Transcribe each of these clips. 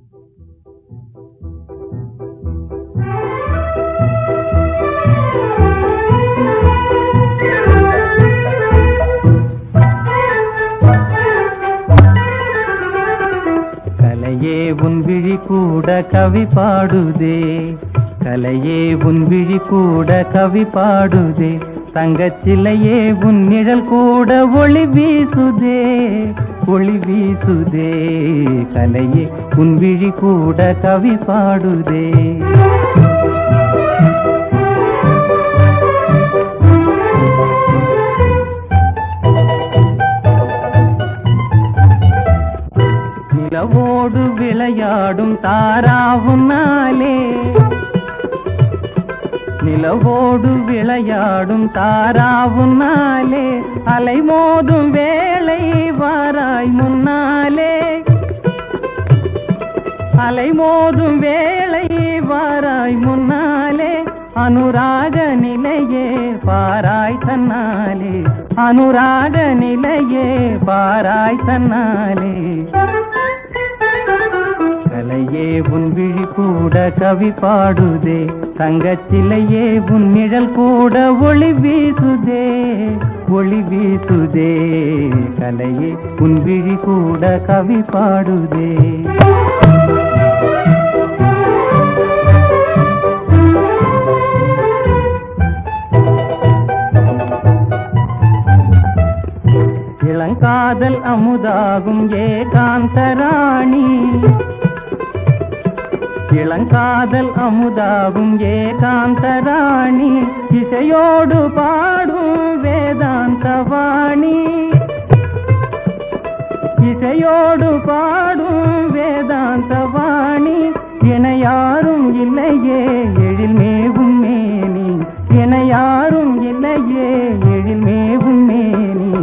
கலையே உன் விழி கூட கவி பாடுதே கலையே உன் விழி கூட கவி பாடுதே தங்கச்சிலையே உன் நிழல் கூட ஒளி வீசுதே ஒளி வீசுதே கலையே உன் விழி கூட கவி பாடுதே நிலவோடு விளையாடும் தாராவுனாலே நிலவோடு விளையாடும் தாராவுனாலே அலைமோதும் வேளை வாராய் முன்னாலே அலைமோதும் வேளை வாராய் முன்னாலே அனுராக நிலையே பாராய் தன்னாலே அனுராக நிலையே பாராய் தன்னாலே கலையே உன் விழி கூட கவி பாடுதே தங்கச்சிலையே உன் நிழல் கூட ஒளி வீசுதே ஒளி வீசுதே கலையே உன் விழி கூட கவி பாடுதே இளங்காதல் அமுதாகும் ஏகாந்தராணி இளங்காதல் அமுதாகும் ஏகாந்தராணி இசையோடு பாடும் வேதாந்தவாணி இசையோடு பாடும் வேதாந்தவாணி என யாரும் இல்லையே எழில் மேவும் மேனி என யாரும் இல்லையே எழில் மேவும் மேனி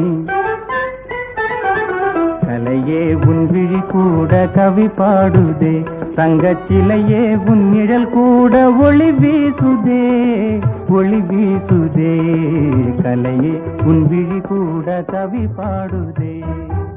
கலையே உன் விழி கூட கவி பாடுதே தங்கச்சிலையே உன் நிழல் கூட ஒளி வீசுதே ஒளி வீசுதே கலையே உன் விழி கூட கவி பாடுதே